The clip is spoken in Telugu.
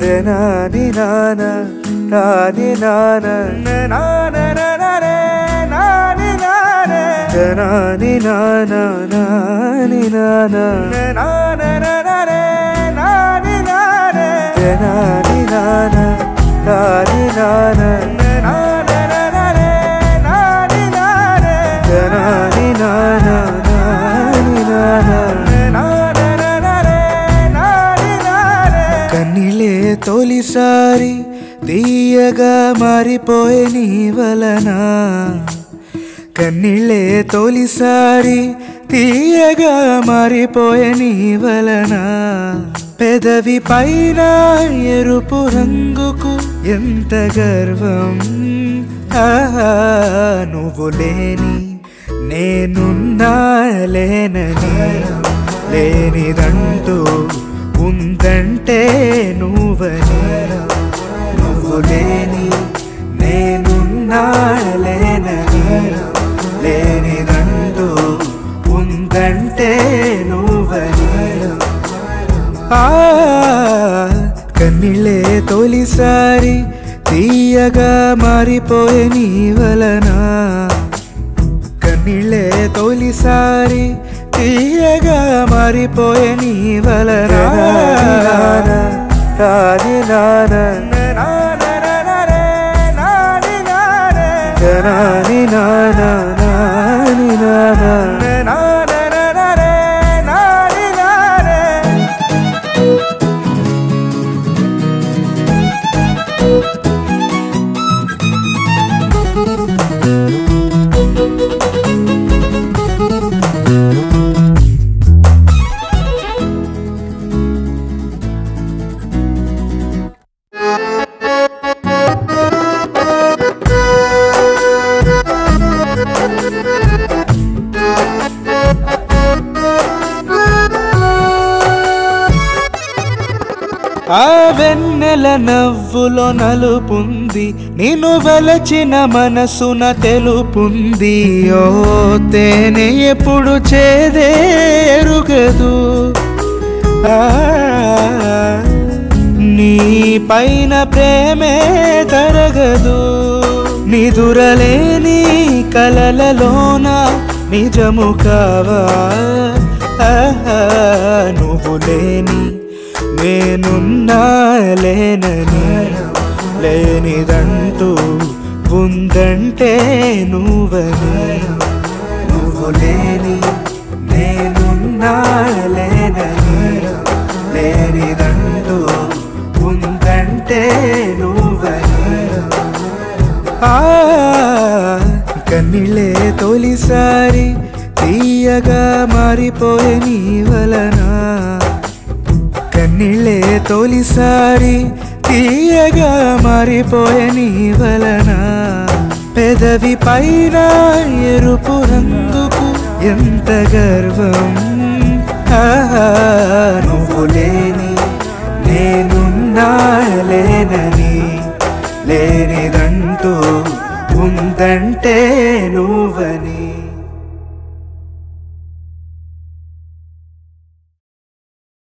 నాని నాన నాని నాన నాని నానే నాని నానే నాని నాన నాని నాన నాని నానే నాని నానే నాని నాన నాని నాన నాని నానే నాని నానే నాని నాన నాని నాన కన్నిలే తొలిసారి తీయగా మారిపోయే నీ వలన కన్నిళ్ళే తొలిసారి తీయగా మారిపోయే నీ వలన పెదవి పైన ఎరుపు రంగుకు ఎంత గర్వం ఆహా, నువ్వు లేని నేనున్నా లేనని లేనిదంటూ ఉందంటే నువ్వని నువ్వు లేని నేనున్నా లేనని లేనిదంటూ ఉందంటే నువ్వని ఆ కన్నిళ్ళే తొలిసారి తీయగా మారిపోయే నీ వలన కన్నిళ్ళే తొలిసారి తీయగా మారిపోయే నీ వలన రాని నాన నాని నాన నాని నాన ఆ వెన్నెల నవ్వులో నలుపుంది నిన్ను వలచిన మనసున తెలుపుంది ఓ తేనె ఎప్పుడు చేదేరుగదు ఆ, నీ పైన ప్రేమే తరగదు నిదురలేని కలలలోన నిజము కావా ఆహా, నువ్వు లేని నేనున్నా లేనని లేనిదంటూ ఉందంటే నువ్వని నువ్వు లేని నేనున్నా లేనని లేనిదంటూ ఉందంటే నువ్వని ఆ కన్నిళ్ళే తొలిసారి తీయగా మారిపోయే నీ వలన కన్నిళ్ళే తొలిసారి తీయగా మారిపోయే నీ వలన పెదవి పైన ఎరుపు రంగుకు ఎంత గర్వం ఆహా, నువ్వు లేని నేనున్నా లేనని లేనిదంటూ ఉందంటే నువ్వని